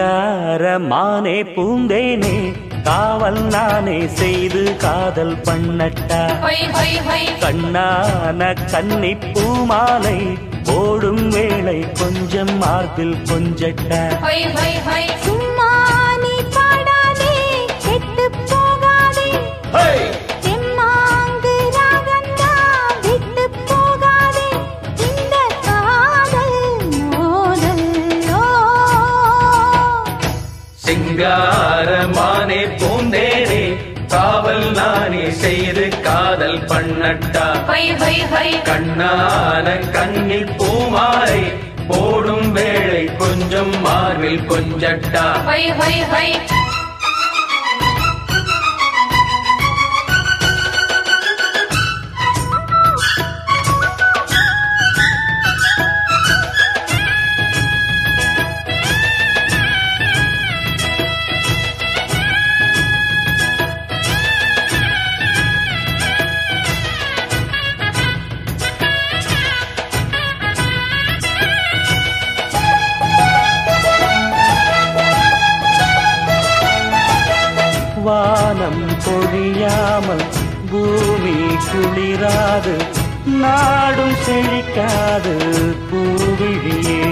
சிங்காரமானே பூந்தேனே காவல் நானே செய்து காதல் பண்ணட்டா ஹொய் ஹொய் ஹொய் கண்ணான கன்னி பூமாலை ஓடும் வேளை கொஞ்சம் மார்பில் கொஞ்சட்டா ஹொய் ஹொய் ஹொய் சும்மா நீ பாடாதே கெட்டு போகாதே தெம்மாங்கு ராகந்தா விட்டு போகாதே இந்த காதல் மோதல் ஓ சிங்காரமானே பூந்தேனே காவல் நானே செய்து காதல் பண்ணட்டா ஹொய் ஹொய் ஹொய் கண்ணான கண்ணில் பூமாலை போடும் வேளை கொஞ்சம் மார்பில் கொஞ்சட்டா ஹொய் ஹொய் ஹொய் வானம் பொழியாமல் பூமி குளிராது நாடும் செழிக்காது பூவிழியே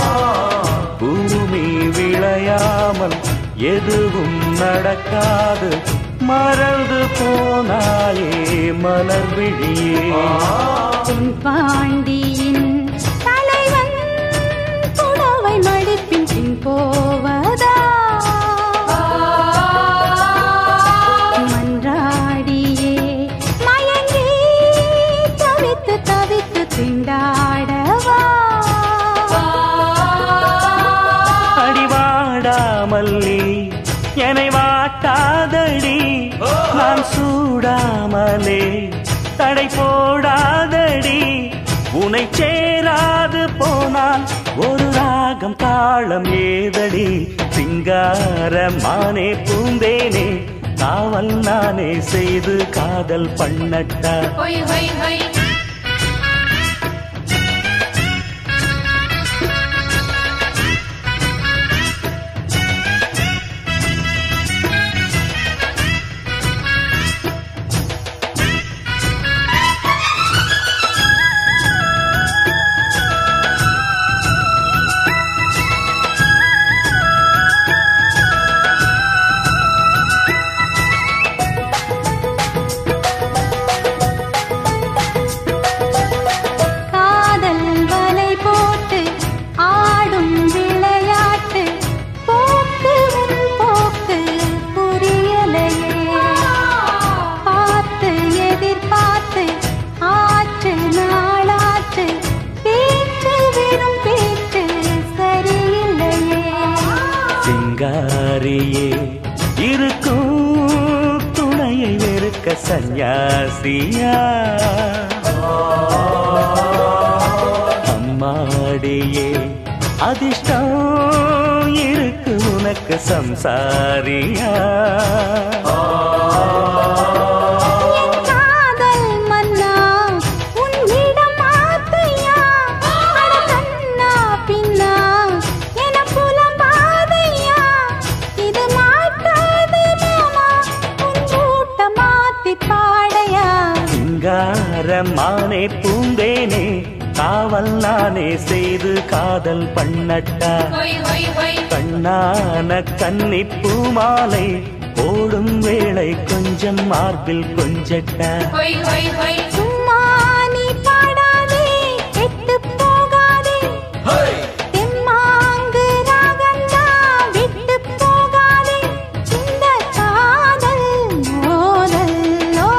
பூமி விளையாமல் எதுவும் நடக்காது மறந்து போனாயே மலர் விழியே உன் பாண்டியின் தலைவன் புடவை மடிப்பின் பின் போவதா மன்றாடியே மயங்கி தவித்து தவித்து திண்டாடவா அடிவாடாமல்லி என்னை வாட்டாதடி நான் சூடாமலே தடை போடாதடி உனை சேராது போனால் ஒரு ராகம் தாளம் ஏதடி சிங்காரமானே பூந்தேனே காவல் நானே செய்து காதல் பண்ணட்டா ஹொய் ஹொய் ஹொய் காதல் வலை போட்டு ஆடும் விளையாட்டு போக்கு உன் போக்கு புரியலையே பார்த்து எதிர்பார்த்து ஆற்று நாளாற்று பேச்சு வெறும் பேச்சு சரியில்லையே சிங்காரியே இருக்கும் துணையை வெறுக்க சந்நியாசியா அம்மாடியே அதிர்ஷ்டம் இருக்கு உனக்கு சம்சாரியா என் காதல் மன்னா உன்னிடம் ஆசையா அட கண்ணா பின்னா என புலம்பாதையா இது மாட்டாது மாமா உன் கூட்ட மாத்தி பாடையா சிங்காரமானே பூந்தேனே காவல் நானே செய்து காதல் பண்ணட்டா ஹொய் ஹொய் ஹொய் கண்ணான கன்னி பூமாலை ஓடும் வேளை கொஞ்சம் மார்பில் கொஞ்சட்டா ஹொய் ஹொய் ஹொய் சும்மா நீ பாடாதே கெட்டு போகாதே தெம்மாங்கு ராகந்தா விட்டு போகாதே இந்த காதல் மோதல்லோ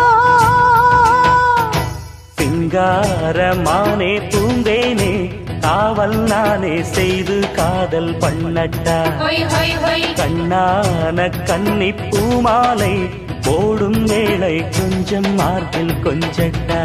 சிங்காரமானே பூந்தேனே காவல் நானே செய்து காதல் பண்ணட்டா ஹொய் ஹொய் ஹொய் கண்ணான கன்னி பூமாலை ஓடும் வேளை கொஞ்சம் மார்பில் கொஞ்சட்டா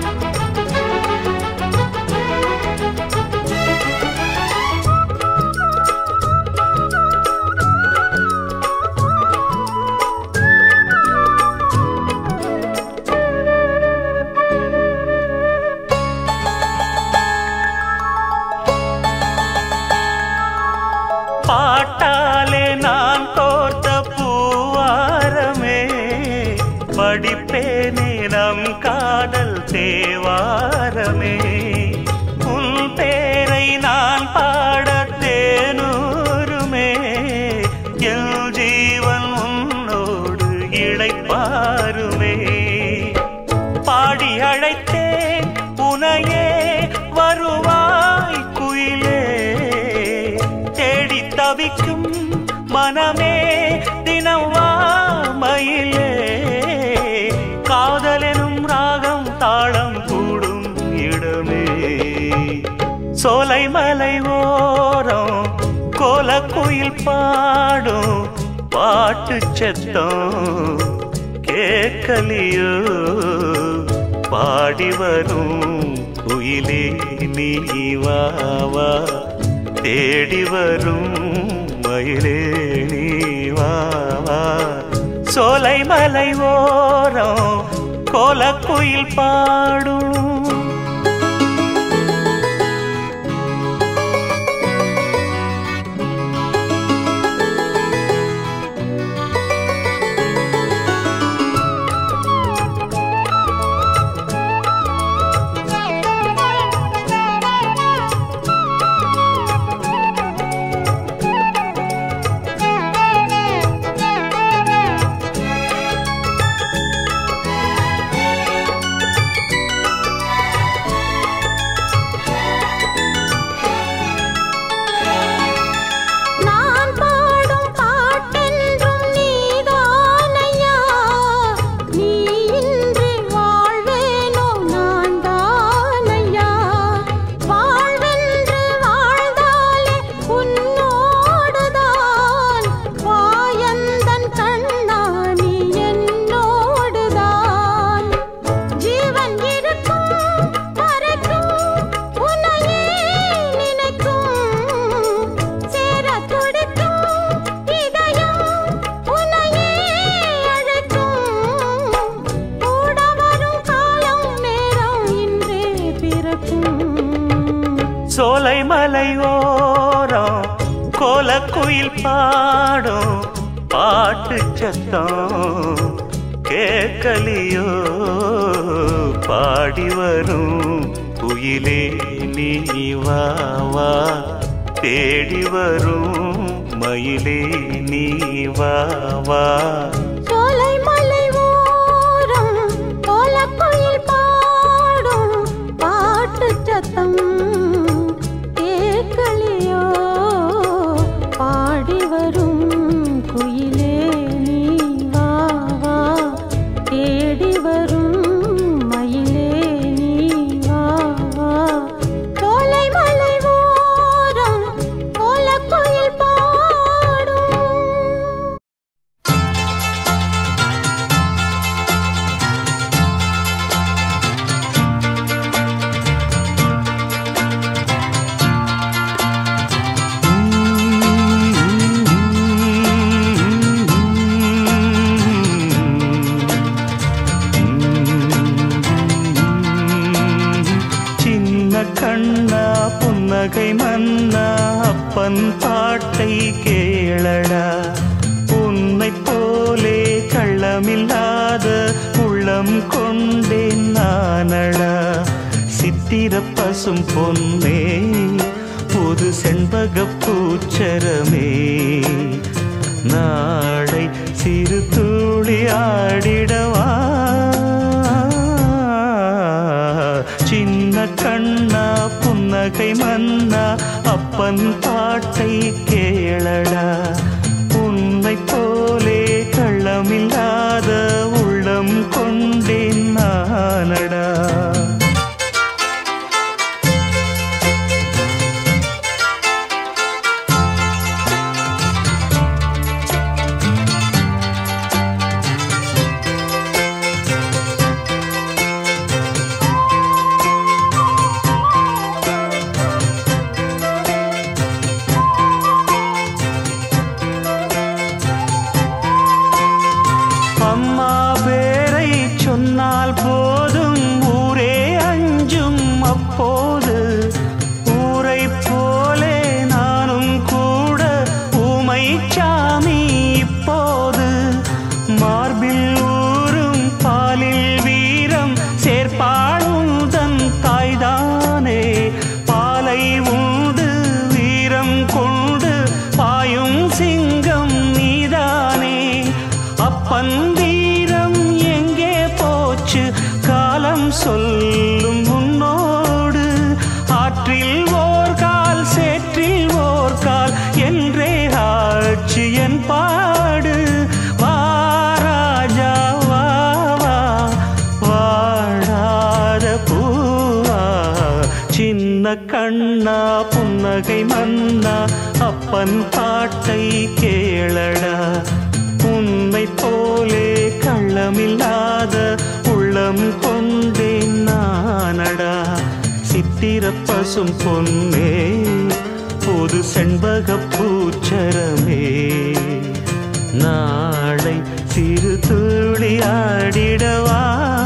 படிப்பேனே நம் காதல் தேவாரமே உன் பேரை நான் பாட தேனூருமே என் ஜீவன் உன்னோடு இழைப்பாருமே பாடி அழைத்தேன் உனையே வருவாய் குயிலே தேடி தவிக்கும் மனமே தினம் வா மயிலே காதலெனும் ராகம் தாளம் கூடும் இடமே சோலை மலை ஓரம் கோலக்குயில் பாடும் பாட்டு சத்தம் கேட்கலியோ பாடி வரும் குயிலே நீ வா வா தேடி வரும் மயிலே நீ வா வா சோலை மலை ஓரம் கோலக்குயில் பாடும் நான் பாடும் பாட்டென்றும் நீதானையா நீ இன்றி வாழ்வேனோ நான் தானையா வாழ்வென்று வாழ்ந்தாலே உன்னோடுதான் வாயந்தன் கண்ணா நீ என்னோடுதான் ஜீவன் இருக்கும் வரைக்கும் உன்னையே நினைக்கும் சேர துடிக்கும் இதயம் உன்னையே அழைக்கும் கூட வரும் காலம் நேரம் இன்றே பிறக்கும் சோலை மலை ஓரம் கோலக்குயில் பாடும் பாட்டு சத்தம் கேட்கலியோ பாடி வரும் குயிலே நீ வா வா தேடி வரும் மயிலே நீ வா வா சோலை மலை ஓரம் கோலக்குயில் பாடும் பாட்டு சத்தம் கேட்கலையோ பாடி வரும் குயிலே நீ வா வா தேடி வரும் மயிலே நீ வா வா சோலை மலை ஓரம் கோலக்குயில் பாடும் சின்ன கண்ணா புன்னகை மன்னா அப்பன் பாட்டை கேளடா உன்னை போலே கள்ளமில்லாத உள்ளம் கொண்டேன் நானடா சித்திர பசும் பொன்னே புது செண்பக பூச்சரமே நாளை சிறு துளி ஆடிடவா சின்ன கண்ணா புன்னகை மன்னா அப்பன் பாட்டை கேளடா உன்னை போலே கள்ளமில்லாத உள்ளம் கொண்டேன் நானடா அம்மா பேரை சொன்னால் போதும் ஊரே அஞ்சும் அப்போது ஊரை போலே நானும் கூட ஊமை சாமி இப்போது மார்பில் ஊரும் அப்பன் வீரம் எங்கே போச்சு காலம் சொல்லும் உன்னோடு ஆற்றில் ஓர் கால் சேற்றில் ஓர் கால் என்றே ஆட்சி என் பாடு வா ராஜா வா வா வாழாத பூவா சின்ன கண்ணா புன்னகை மன்னா அப்பன் பாட்டை கேளடா உன்னை போலே கள்ளமில்லாத உள்ளம் கொண்டேன் நானடா சித்திர பசும் பொன்னே புது செண்பக பூச்சரமே நாளை சிறு துளி ஆடிடவா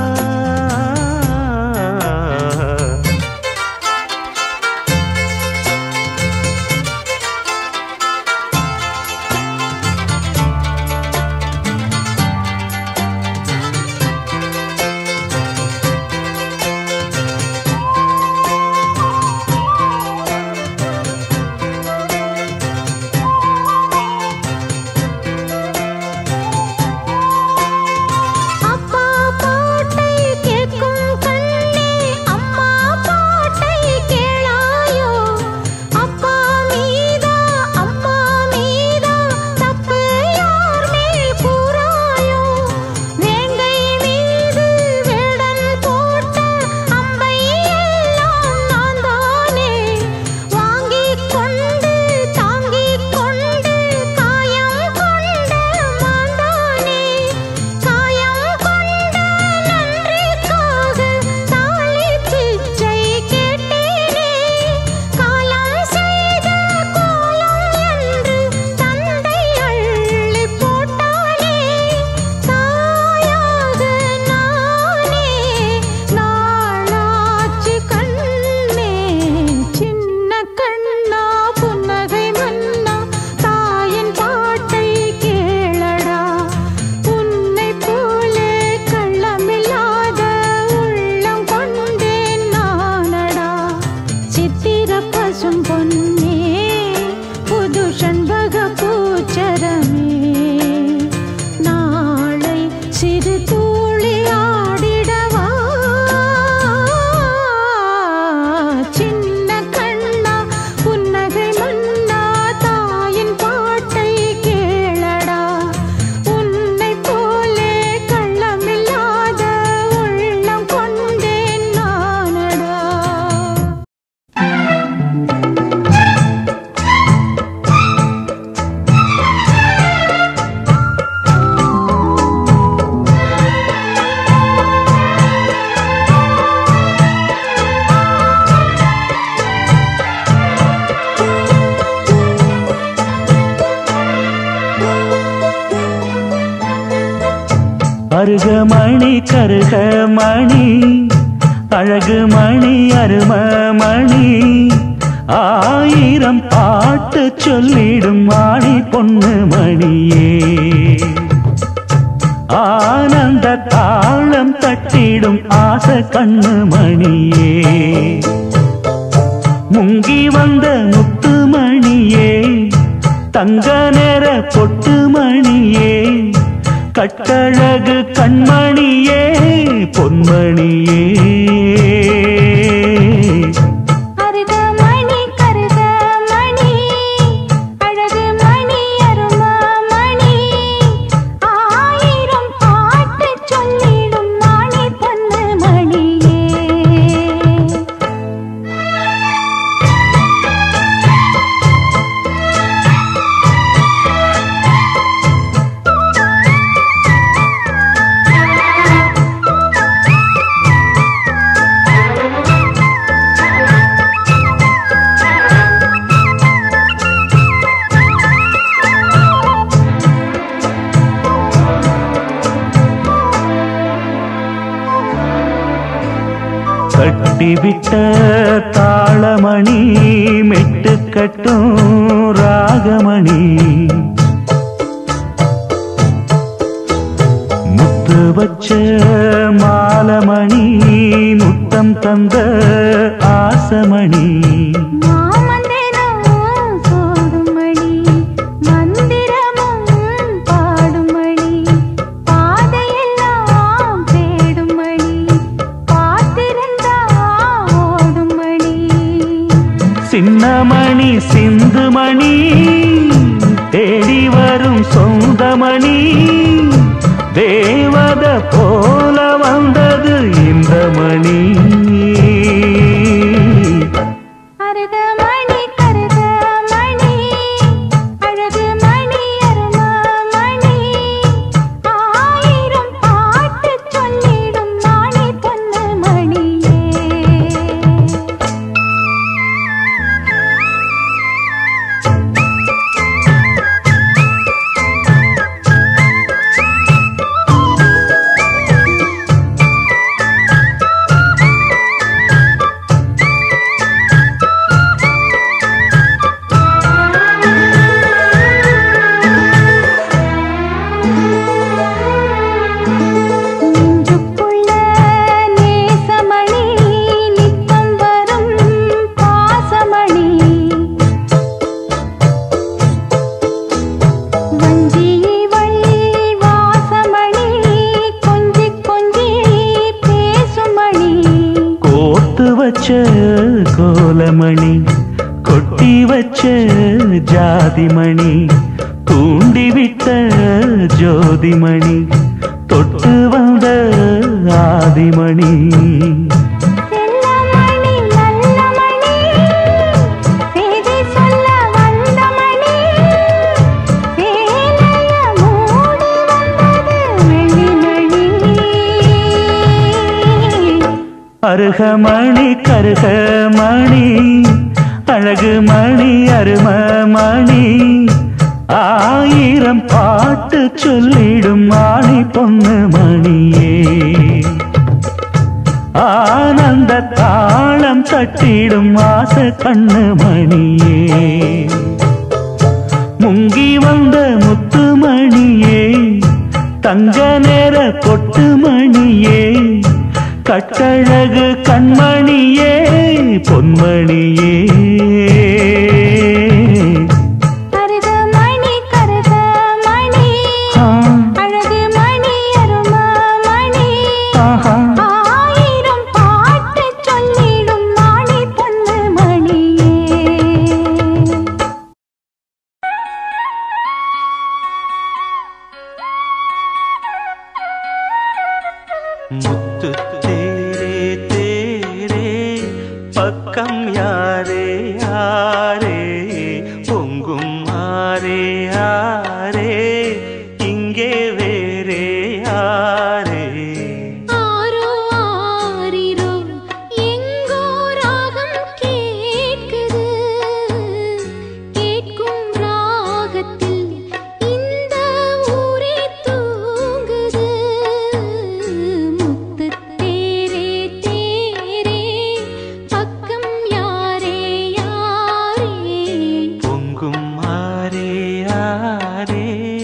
அப்பா பாட்டை கேட்கும் கண்ணே அம்மா பாட்டை கேளாயோ அப்பா மீதா அம்மா மீதா தப்பு யார் மேல் கூறாயோ வேங்கை மீது வேடன் போட்ட அம்பை எல்லாம் நான் தானே வாங்கிக் கொண்டு தாங்கிக் கொண்டு காயம் கொண்ட மாந்தானே காயம் கொண்ட நன்றிக்காக தாலி பிச்சை கேட்டேனே காலம் செய்த கோலம் என்று தந்தை அள்ளி போட்டானே தாயாக நானே நாளாச்சு கண்ணே சின்ன கண்ணா புன்னகை மன்னா தாயின் பாட்டை கேளடா உன்னை போலே கள்ளமில்லாத உள்ளம் கொண்டேன் நானடா சித்திர பசும் பொன்னே புது சண்பக பூச்சரமே நாளை சிறு தூளி ஆடிடவா சின்ன கண்ணா புன்னகை மன்னா தாயின் பாட்டை கேளடா உன்னை போலே கள்ளமில்லாத உள்ளம் கொண்டேன் நானடா அருகமணி கருகமணி அழகு மணி அரும மணி ஆயிரம் பாட்டு சொல்லிடும் மாணி பொண்ணு மணியே ஆனந்த தாளம் தட்டிடும் ஆசை கண்ணு மணியே முங்கி வந்த முத்துமணியே தங்க நேர பொட்டு மணியே கட்டழகு கண்மணியே பொன்மணியே அருகமணி கருகமணி அழகு மணி அரும மணி ஆயிரம் பாட்டு சொல்லிடும் மணி பொண்ணு மணியே கட்டிவிட்ட தாளமணி மெட்டு கட்டும் ராகமணி முத்து வச்ச மாலமணி முத்தம் தந்த ஆசமணி மாமந்திரம் சோடும் மணி மந்திரமும் பாடும் மணி தேவத போல வந்தது இந்த மணி அருக மணி கருக மணி அழகு மணி அரும மணி ஆயிரம் பாட்டு சொல்லிடும் நாளை பொண்ணு மணியே நெஞ்சுக்குள்ள நேசமணி நித்தம் வரும் பாசமணி வஞ்சி வழி வாசமணி கொஞ்சி கொஞ்சி பேசுமணி கோத்து வச்ச கோலமணி கொட்டி வச்ச ஜாதிமணி தூண்டிவிட்ட ஜோதிமணி தொட்டு வந்த ஆதிமணி செல்லமணி நல்ல மணி செய்தி சொல்ல வந்த மணி சேலைய மூடி வந்தது வெள்ளிமணி அருகமணி கருகமணி அழகு மணி அரும மணி ஆயிரம் பாட்டு சொல்லிடும் ஆணி பொண்ணு மணியே ஆனந்த தாளம் தட்டிடும் ஆசை கண்ணு மணியே முங்கி வந்த முத்துமணியே தங்க நேர பொட்டு மணியே கட்டழகு கண்மணியே பொன்மணியே அருக மணி கருக மணி ஆ, அழகு மணி அரும மணி ஆஹா. ஆயிரம் பாட்டு சொல்லிடும் நாளை பொண்ணு மணியே முத்து தேரே தேரே பக்கம் யாரே யாரே பொங்கும் ஆரே ஆரே இங்கே வேறே யாரே ஆரோ ஆரிரோ எங்கோ ராகம் கேட்குது கேட்கும் ராகத்தில் இந்த ஊரே தூங்குது முத்து தேரே தேரே பக்கம் யாரே யாரே பொங்கும் ஆரே ஆரே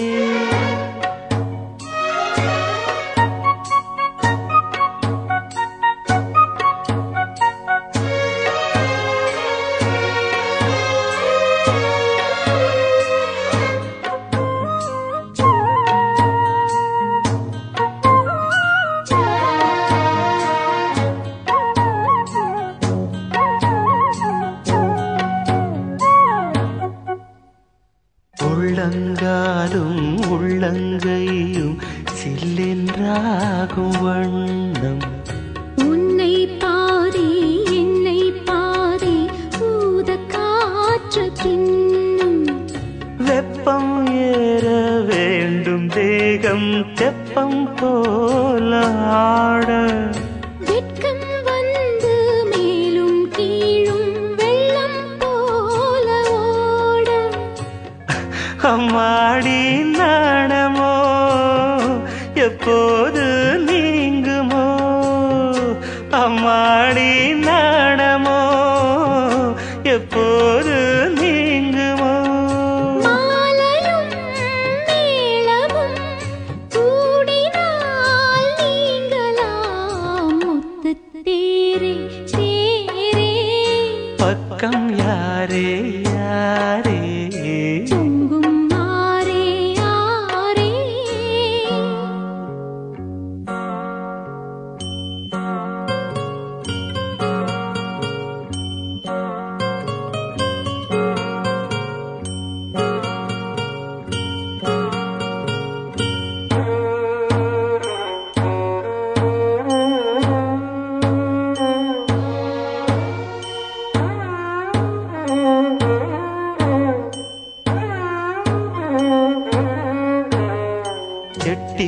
உள்ளங்காலும் உள்ளங்கையும் சில்லென்றாகும் வண்ணம் உன்னை பாதி என்னை பாதி ஊத காற்று பின்னும் வெப்பம் ஏற வேண்டும் தேகம் தெப்பம் போல ஆட வெட்கம் வந்து மேலும் கீழும் வெள்ளம் போல ஓட அம்மாடி நாணமோ எப்போது நீங்குமோ அம்மாடி நாணமோ எப்போது நீங்குமோ மாலையும் மேளமும் கூடினால் நீங்களாம் முத்துத் தேரே தேரே பக்கம் யாரே யாரே பொங்கும் ஆரே ஆரே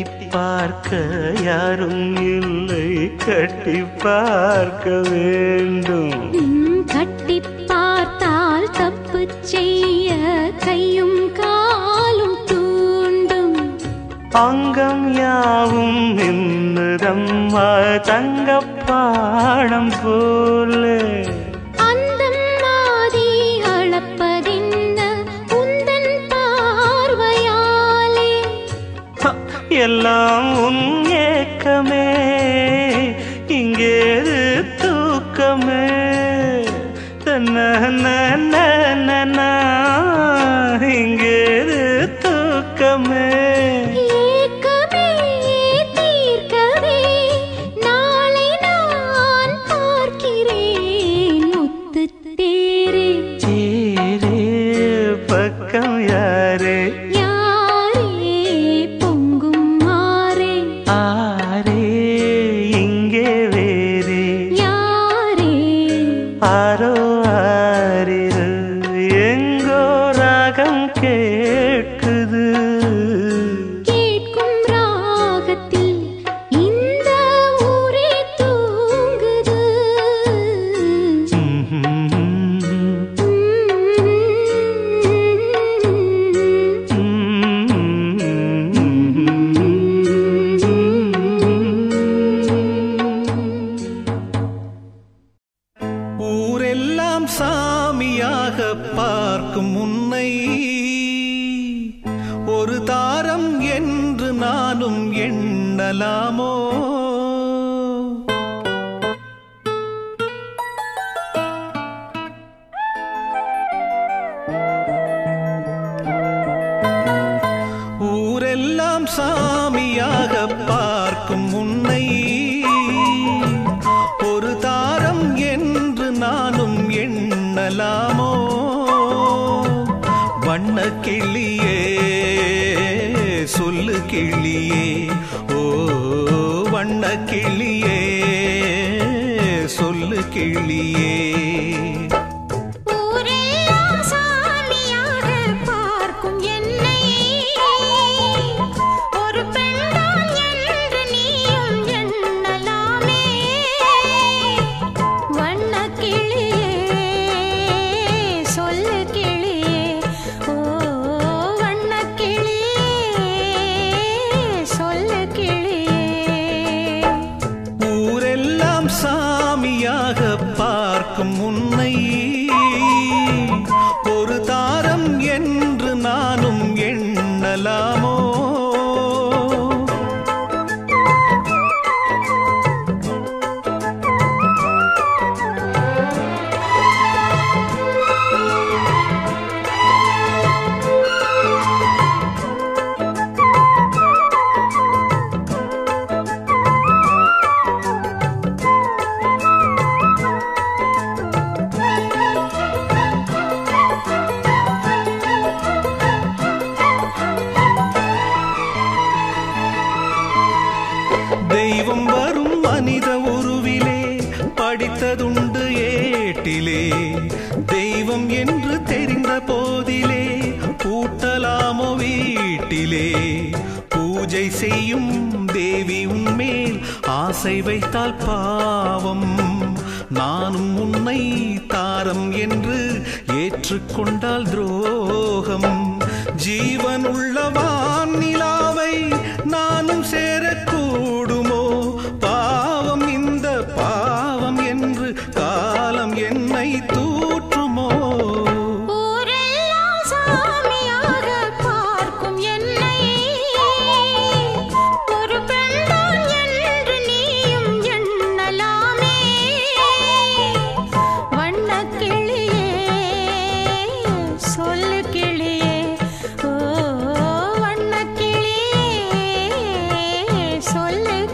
பார்க்க யாரும் இல்லை கட்டி பார்க்க வேண்டும் ம், கட்டி பார்த்தால் தப்பு செய்ய கையும் காலும் தூண்டும் அங்கம் யாவும் நின்னுதம்மா தங்கப்பாடம் போலே அந்த மாதி அளப்பதென்ன உந்தன் பார்வையாலே ஹ, எல்லாம் உன் ஏக்கமே இங்கேது தூக்கமே தன்னா இங்கேது தூக்கமே ஏக்கமே தீர்க்கவே நாளை நான் பார்க்கிறேன் முத்துத் தேரே சேரே பக்கம் யாரே யாரே பொங்கும் மாறே ஆரே இங்கே வேறே யாரே ஆரோ ஆரிரு எங்கோ ராகம் கேட்குது கேட்கும் ராகத்தில் இந்த ஊரே தூங்குது ஊரெல்லாம் சாமியாக பார்க்கும் உன்னை ஒரு தாரம் என்று நானும் எண்ணலாமோ ஊரெல்லாம் சாமியாக பார்க்கும் உன்னை ஒரு தாரம் என்று நானும் எண்ணலாமோ வண்ண கிளியே சொல்லு கிளியே ஓ வண்ண கிளியே சொல்லு கிளியே ஊரெல்லாம் சாமியாக பார்க்கும் என்னை ஒரு பெண்தான் என்று நீயும் எண்ணலாமே வண்ணக் கிளியே சொல்லு கிளியே ஓ வண்ணக் கிளியே சொல்லு கிளியே ஊரெல்லாம் சாமியாக பார்க்கும் உன்னை ஒரு தாரம் என்று நானும் எண்ணலாமோ தெய்வம் வரும் மனித உருவிலே படித்ததுண்டு ஏட்டிலே தெய்வம் என்று தெரிந்த போதிலே பூட்டலாமோ வீட்டிலே பூஜை செய்யும் தேவி உன்மேல் ஆசை வைத்தால் பாவம் நானும் உன்னை தாரம் என்று ஏற்றுக்கொண்டால் துரோகம் ஜீவனுள்ள வானிலாவை நானும் சேரக்கூடுமோ பாவம் இந்த பாவம் என்று காலம் என்னை தூற்றுமோ ஊரெல்லாம் சாமியாக பார்க்கும் என்னை ஒரு பெண்தான் என்று நீயும் எண்ணலாமே வண்ணக் கிளியே சொல்லு கிளியே ஓ வண்ணக் கிளியே சொல்லு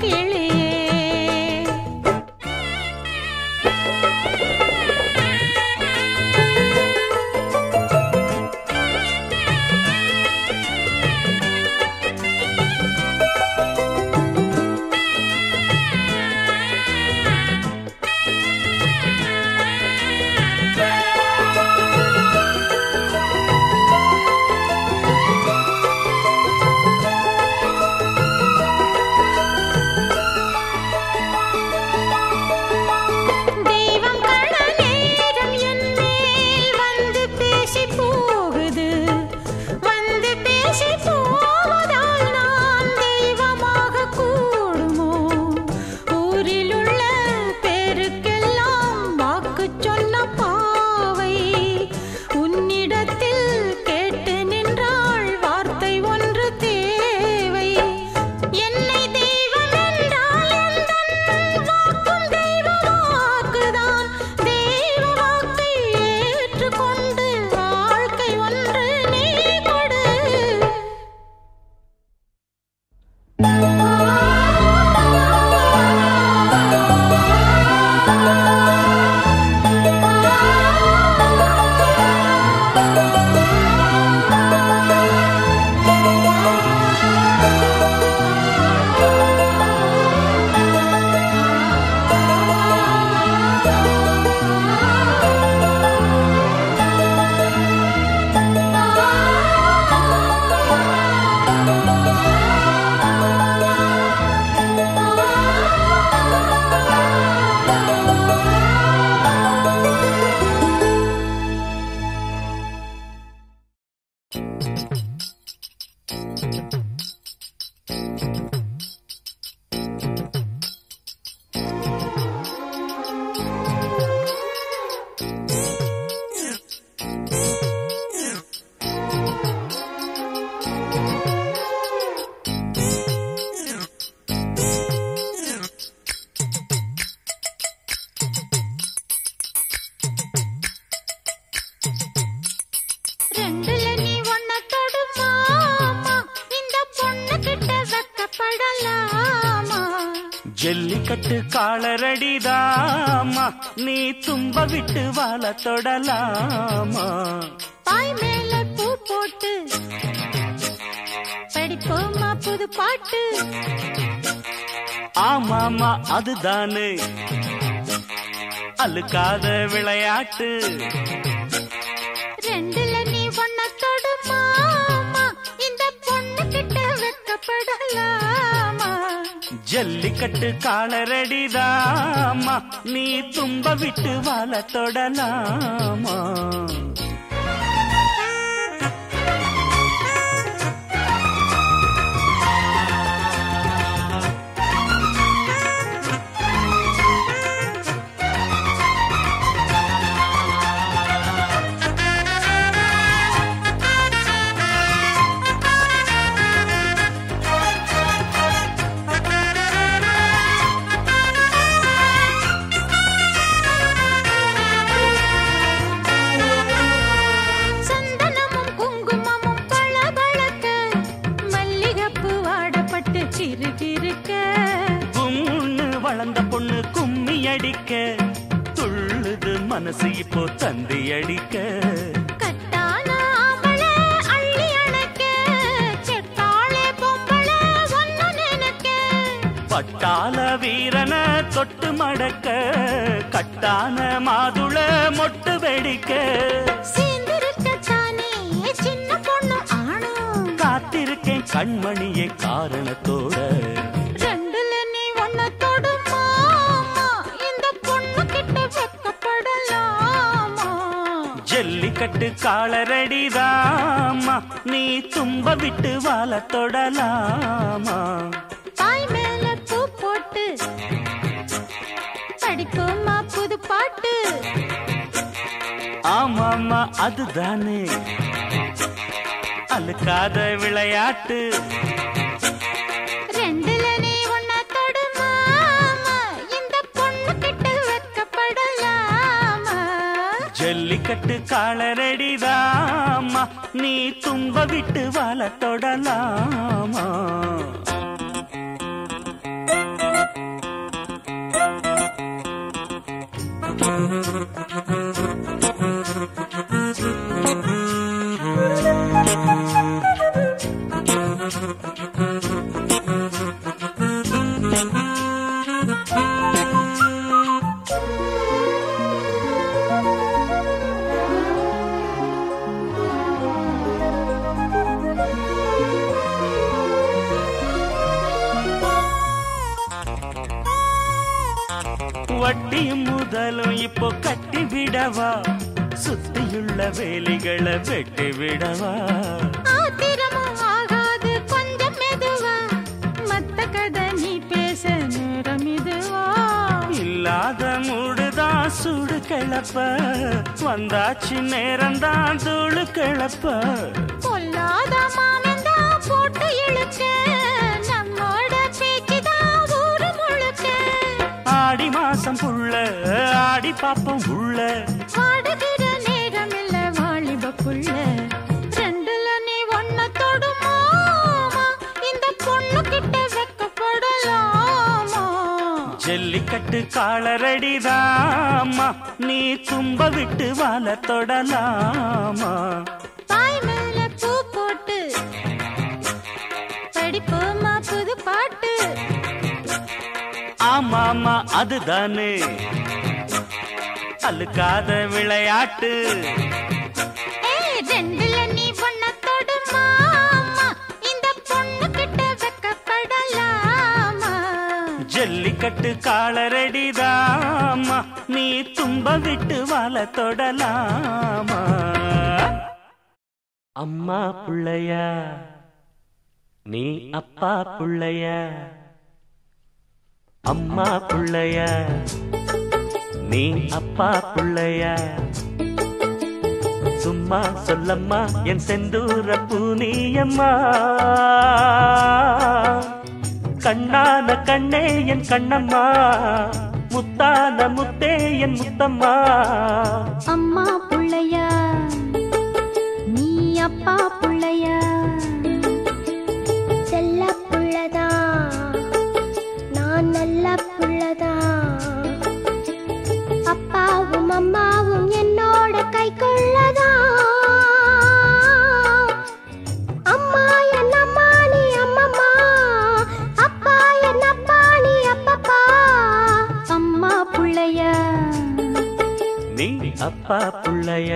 வைக்கப்படலாமா ஜல்லிக்கட்டு காலரடிதாமா நீ தும்ப விட்டு வாழ தொடலாமா பாய் மேல பூ போட்டு படிப்போமா புது பாட்டு ஆமாமா அதுதானே அழுக்காத விளையாட்டு ரெண்டுல நீ ஒன்ன தொடுமாமா இந்த பொண்ணு கிட்ட வைக்கப்படலாமா ஜல்லிக்கட்டு காலரடிதாமா நீ தும்ப விட்டு வாழ தொடலாமா சந்தனமும் குங்குமமும் பளபளக்க மல்லிகைப்பூ வாடப்பட்டு கிறுகிறுக்க கும்முன்னு வளர்ந்த பொண்ணு கும்மி அடிக்க துள்ளுது மனசு இப்போ தந்தி அடிக்க கட்டான ஆம்பளை அள்ளி அணைக்க செட்டாளே பொம்பளை ஒன்னு நினைக்க பட்டாள வீரன தொட்டு மடக்க கட்டான மாதுள மொட்டு வெடிக்க சேர்ந்திருக்கத்தானே சின்ன பொண்ணு ஆணும் காத்திருக்கேன் கண்மணியே காரணத்தோட ரெண்டுல நீ ஒன்ன தொடுமாமா இந்த பொண்ணு கிட்ட வைக்கப்படலாமா ஜல்லிக்கட்டு காலரடிதாமா நீ தும்ப விட்டு வாழ தொடலாமா பாய் மேல பூ போட்டு படிப்போமா புது பாட்டு ஆமாமா அதுதானே அழுக்காத விளையாட்டு ரெண்டுல நீ ஒன்ன தொடுமாமா இந்த பொண்ணு கிட்ட வைக்கப்படலாமா ஜல்லிக்கட்டு காலரடிதாமா நீ தும்ப விட்டு வாழ தொடலாமா வட்டியும் முதலும் இப்போ கட்டி விடவா சுத்தியுள்ள வேலிகளை வெட்டி விடவா ஆத்திரமும் ஆகாது கொஞ்சம் மெதுவா மத்த கதை நீ பேச நேரம் இதுவா இல்லாத மூடுதான் சூடு கிளப்ப வந்தாச்சு நேரம்தான் தூளு கிளப்ப பொல்லாத மாமந்தா போட்டு இழுக்க நம்மோட பேச்சுதான் ஊரு முழுக்க ஆடி மாசம் புள்ள ஆடி பாப்பம் உள்ள வாடுகிற நேரம் இல்ல வாலிப புள்ள ரெண்டுல நீ ஒன்ன தொடுமாமா இந்த பொண்ணு கிட்ட வைக்கப்படலாமா ஜல்லிக்கட்டு காலரடிதாமா நீ தும்ப விட்டு வாழ தொடலாமா பாய் மேல பூ போட்டு படிப்போமா புது பாட்டு ஆமாமா அதுதானே அழுக்காத விளையாட்டு ஏய் ரெண்டுல நீ ஒன்ன தொடுமாமா இந்த பொண்ணு கிட்ட வைக்கப்படலாமா ஜல்லிக்கட்டு காலரடிதாமா நீ தும்ப விட்டு வாழ தொடலாமா அம்மா புள்ளையா நீ அப்பா புள்ளையா அம்மா புள்ளையா நீ அப்பா புள்ளையா சும்மா சொல்லம்மா என் செந்தூர பூனியம்மா கண்ணான கண்ணே என் கண்ணம்மா முத்தான முத்தே என் முத்தம்மா அம்மா புள்ளையா நீ அப்பா புள்ளையா செல்ல புள்ளதான் புள்ளதான் அப்பாவும் அம்மாவும் என்னோட கை கொள்ளதான் அம்மா என் அம்மா நீ அம்மம்மா அப்பா என் அப்பா நீ அப்பப்பா அம்மா புள்ளைய நீ அப்பா புள்ளைய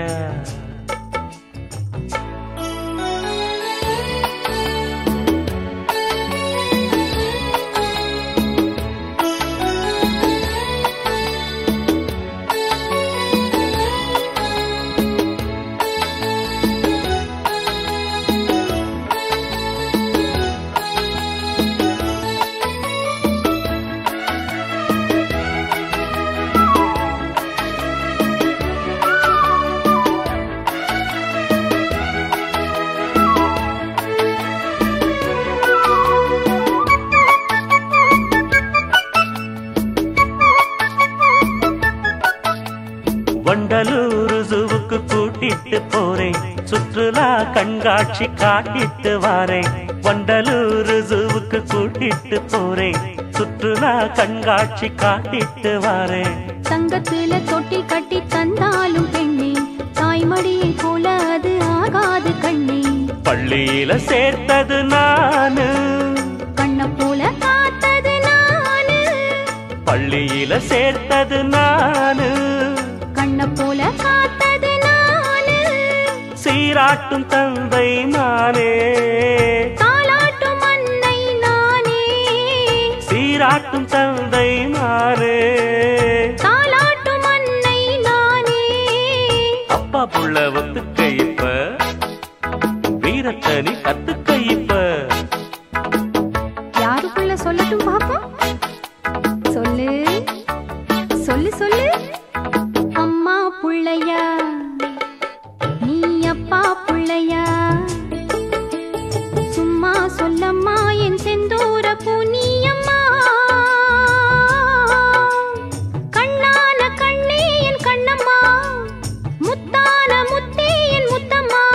வண்டலூர் ஜூவுக்கு கூட்டிட்டு போறேன் சுற்றுலா கண்காட்சி காட்டிட்டு வாரேன் வண்டலூர் ஜூவுக்கு கூட்டிட்டு போறேன் சுற்றுலா கண்காட்சி காட்டிட்டு வாரேன் தங்கத்துல தொட்டி கட்டி தந்தாலும் பெண்ணே தாய்மடியை போல அது ஆகாது கண்ணே பள்ளியில சேர்த்தது நானு கண்ண போல காத்தது நானு பள்ளியில சேர்த்தது நானு கண்ண போல காத்தது நானு சீராட்டும் தந்தை மானே தாலாட்டும் அன்னை நானே சீராட்டும் தந்தை மானே தாலாட்டும் அன்னை நானே அப்பா புள்ள ஒத்துக்க இப்ப வீரத்தை நீ கத்துக்க இப்ப யாருக்குள்ள சொல்லட்டும் பாப்போம் சொல்லு சொல்லு சொல்லு அம்மா புள்ளையா நீ அப்பா புள்ளையா சும்மா சொல்லம்மா என் செந்தூர பூனியம்மா கண்ணான கண்ணே என் கண்ணம்மா முத்தான முத்தே என் முத்தம்மா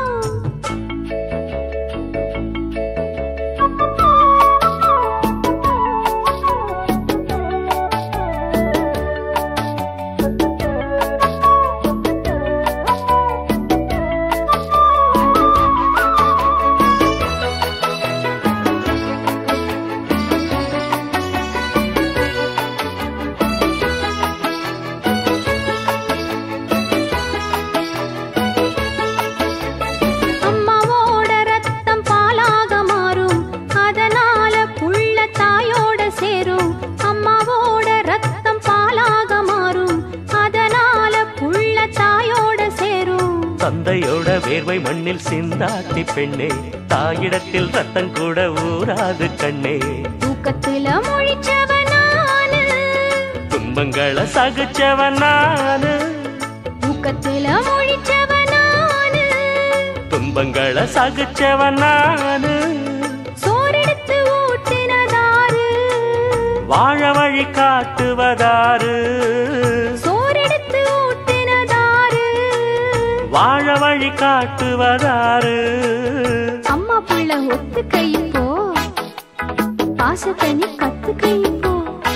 அம்மாவோட ரத்தம் பாலாக மாறும் அதனால புள்ள தாயோட சேரும் அம்மாவோட ரத்தம் பாலாக மாறும் அதனால புள்ள தாயோட சேரும் தந்தையோட வேர்வை மண்ணில் சிந்தாட்டி பெண்ணே தாயிடத்தில் ரத்தம் கூட ஊராது கண்ணே தூக்கத்துல மொழிச்சவனானு துன்பங்களை சகிச்சவன் நானு தூக்கத்துல மொழிச்சவனானு துன்பங்களை சகிச்சவன் நானு சோறெடுத்து ஊட்டினதாரு வாழ வழி காட்டுவதாரு சோறெடுத்து ஊட்டினதாரு வாழ வழி காட்டுவதாரு அம்மா புள்ள ஒத்து கைப்போ பாசத்தை நீ கத்து கைப்போ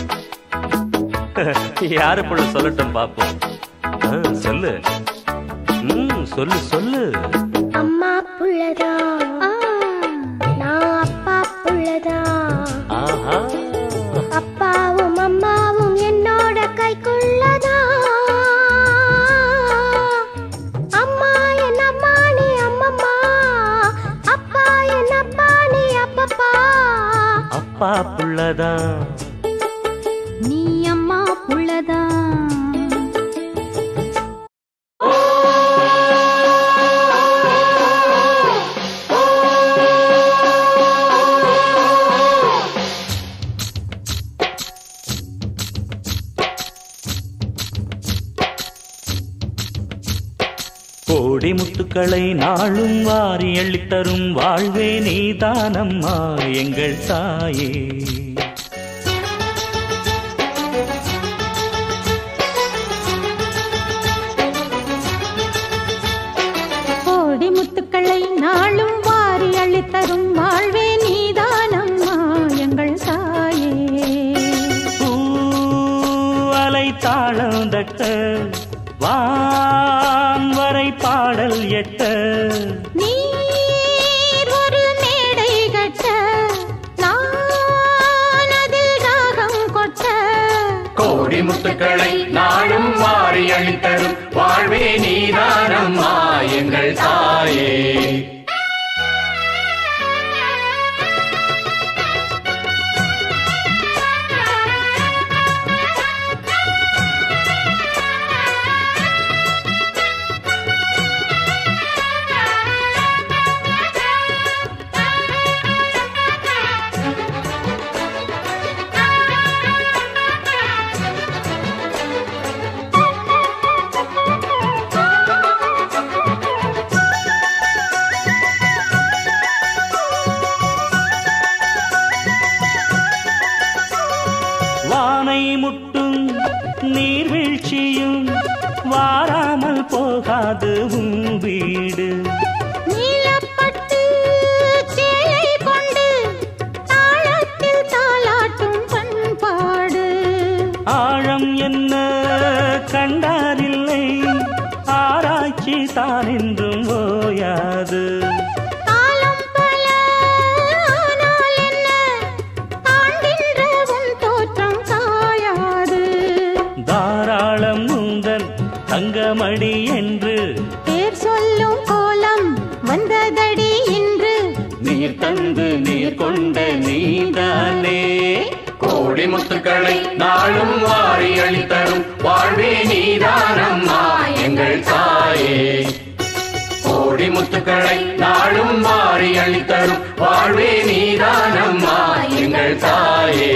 யாரு புள்ள சொல்லட்டும் பாப்போம் ஆ, சொல்லு ம் சொல்லு சொல்லு அம்மா புள்ளதான் நான் அப்பா புள்ளதான் ஆஹா அப்பாவும் அம்மாவும் என்னோட கைக்குள்ளதான் அம்மா என் அம்மா நீ அம்மம்மா அப்பா என் அப்பா நீ அப்பப்பா அப்பா புள்ளதான் நீ அம்மா புள்ளதான் கோடி முத்துக்களை நாளும் வாரி அள்ளித்தரும் வாழ்வே நீதானம்மா எங்கள் தாயே கோடி முத்துக்களை நாளும் வாரி அள்ளித்தரும் வாழ்வே நீதானம்மா எங்கள் தாயே தட்ட வான் வரை பாடல் எட்ட நீர் ஒரு மேடை கட்ட நான் அதில் ராகம் கொட்ட கோடி முத்துக்களை நாளும் வாரி அளித்தரும் வாழ்வே நீதானம்மா எங்கள் தாயே வானை முட்டும் நீர்வீழ்ச்சியும் வாராமல் போகாது உன் வீடு நீலப்பட்டு சேலை கொண்டு தாளத்தில் தாலாட்டும் பண்பாடு ஆழம் என்ன கண்டாரில்லை ஆராய்ச்சி தான் என்றும் ஓயாது காலம் பல ஆனால் என்ன காண்கின்ற உன் தோற்றம் காயாது தாராளம் உந்தன் தங்கமடி என்று பேர் சொல்லும் கோலம் வந்ததடி இன்று நீர் தந்து நீர் கொண்ட நீதானே கோடி முத்துக்களை நாளும் வாரி அளித்தரும் வாழ்வே நீதானம்மா எங்கள் தாயே கோடி முத்துக்களை நாளும் வாரி அளித்தரும் வாழ்வே நீதானம்மா எங்கள் தாயே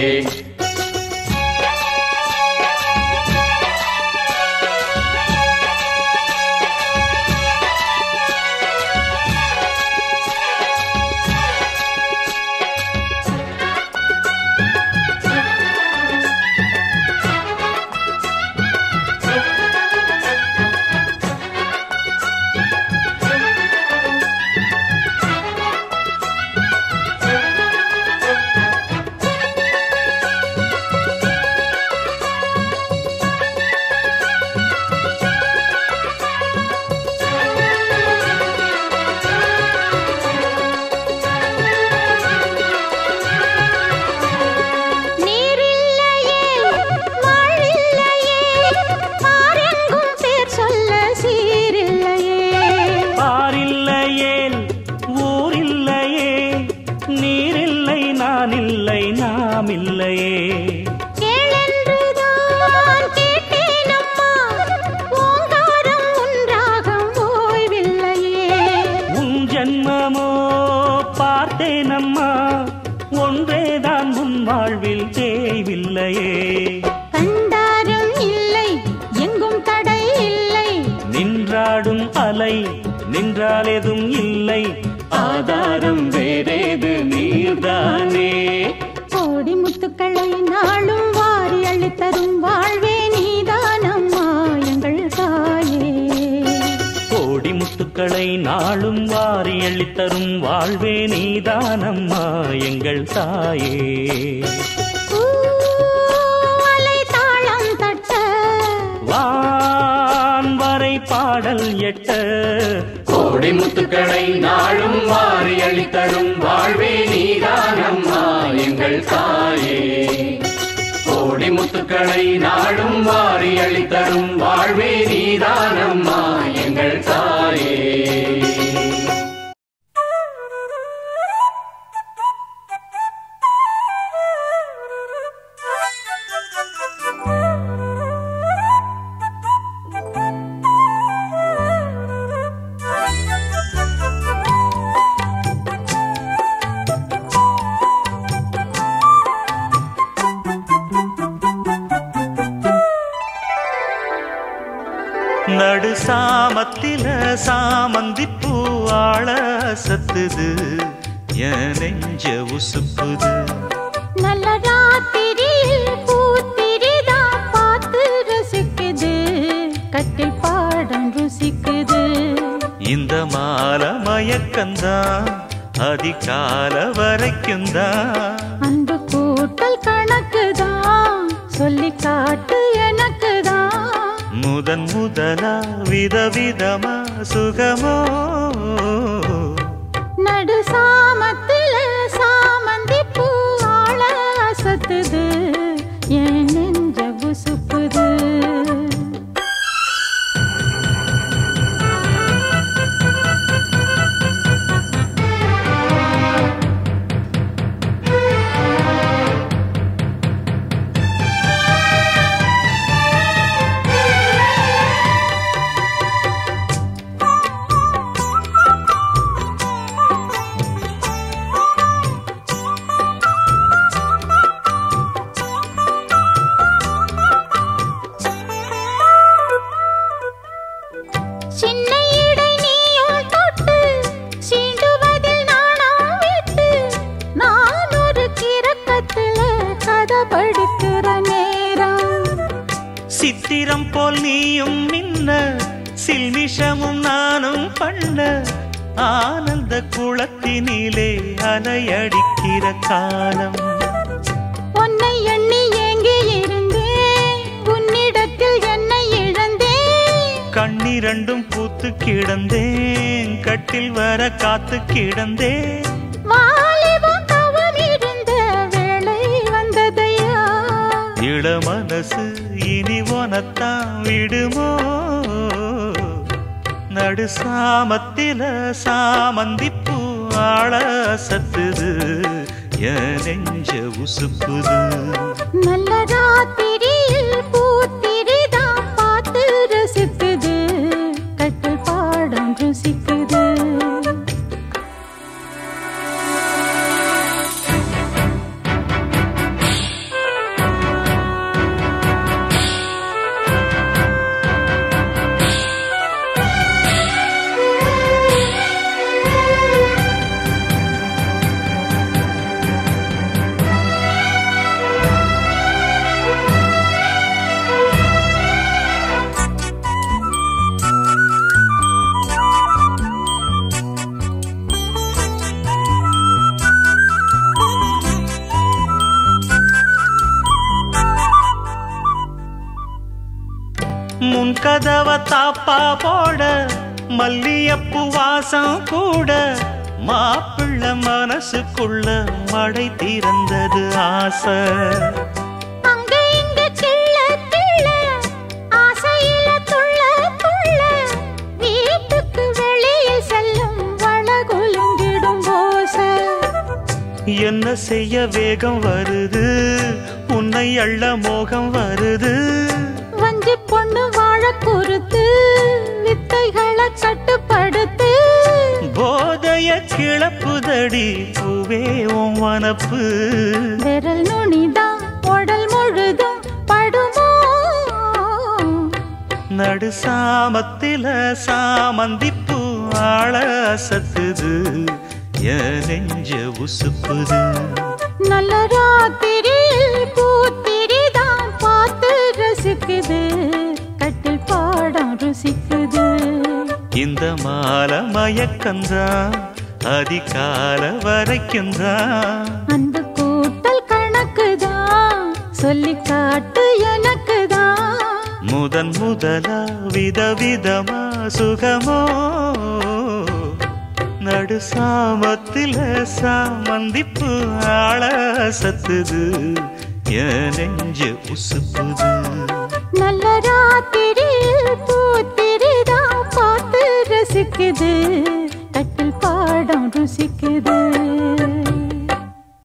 நீரில்லையே வாழில்லையே பாரெங்கும் பேர் சொல்ல சீரில்லையே பாரில்லையேல் ஊரில்லையே நீரில்லை நான் இல்லை நாம் இல்லையே கேளென்றுதான் கேட்டேனம்மா ஓங்காரம் உன்றாகம் ஓய்வில்லையே உன் ஜன்மமோ பார்த்தேனம்மா ஒன்றேதான் உன் வாழ்வில் தேய்வில்லையே கண்டாரும் இல்லை எங்கும் தடை இல்லை நின்றாடும் அலை நின்றால் எதுவும் இல்லை ஆதாரம் வேறேது நீர்தானே கோடி முத்துக்களை நாளும் வாரி அள்ளித்தரும் வாழ்வே நீதானம்மா எங்கள் தாயே கோடி முத்துக்களை நாளும் வாரி அள்ளித்தரும் வாழ்வே நீதானம்மா எங்கள் தாயே அலை தாளம் தட்ட வான் வரை பாடல் எட்ட கோடி முத்துக்களை நாளும் வாரி அளித்தரும் வாழ்வே நீதானம்மா எங்கள் தாயே கோடி முத்துக்களை நாளும் வாரி அளித்தரும் வாழ்வே நீதானம்மா எங்கள் தாயே நடு சாமத்தில சாமந்தி பூ ஆள சத்துது என் நெஞ்ச உசுப்புது நல்ல ராத்திரியில் பூத்திரிதான் பார்த்து ரசிக்குது கட்டில் பாடம் ருசிக்குது இந்த மால மயக்கந்தான் அதிகால வரைக்கும் தான் அன்பு கூட்டல் கணக்குதான் சொல்லி காட்டு எனக்குதான் முதன் முதலா விதவிதமா சுகமோ நடு சாமத்தில சாமந்தி பூ ஆள அசத்துது என் நெஞ்ச உசுப்புது சின்ன இடை நீயும் தொட்டு சீண்டுவதில் நாணம் விட்டு நான் ஒரு கிறக்கத்துல கதை படிக்கிற நேரம் சித்திரம் போல் நீயும் மின்ன சில்மிஷமும் நானும் பண்ண ஆனந்த குளத்தினிலே அலையடிக்கிற காலம் உன்னை எண்ணி ஏங்கி இருந்தேன் உன்னிடத்தில் என்னை இழந்தேன் கண்ணிரண்டும் பூத்து கிடந்தேன் கட்டில் வர காத்து கிடந்தேன் வாலிபம் தவம் இருந்த வேளை வந்ததையா இள மனசு இனி உனத்தான் விடுமோ நடு சாமத்தில சாமந்திப்பூ ஆள சத்துது என் நெஞ்ச உசுப்புது நல்ல ராத்திரியில் பூத்திரிதான் பார்த்து ரசிக்குது கட்டில் பாடம் ருசிக்குது முன் கதவ தாப்பா போட மல்லியப்பு வாசம் கூட மாப்பிள்ள மனசுக்குள்ள மடை திறந்தது ஆசை அங்க இங்க கிள்ள கிள்ள ஆசையில துள்ள துள்ள வீட்டுக்கு வெளியில் செல்லும் வளகுலுங்கிடும் ஓசை என்ன செய்ய வேகம் வருது உன்னை அள்ள மோகம் வருது வஞ்சி பொண்ணு வாழ குறுத்து வித்தைகளை கட்டுப்படுத்து போதைய கிளப்புதடி பூவே உன் வனப்பு விரல் நுனிதான் உடல் முழுதும் படுமோ நடு சாமத்தில சாமந்திப்பூ ஆள சத்துது என் நெஞ்ச உசுப்புது நல்ல ராத்திரியில் பூத்திரிதான் பார்த்து ரசிக்குது கட்டில் பாடம் ருசிக்குது இந்த மாலை மயக்கந்தான் அதிகால வரைக்கும் தான் அன்பு கூட்டல் கணக்குதான் சொல்லி காட்டு எனக்குதான் முதன் முதலா விதவிதமா சுகமோ நடு சாமத்தில சாமந்திப்பு ஆள சத்துது என் நெஞ்ச உசுப்புது நல்ல ராத்திரியில் பூத்திரிதான் பார்த்து ரசிக்குது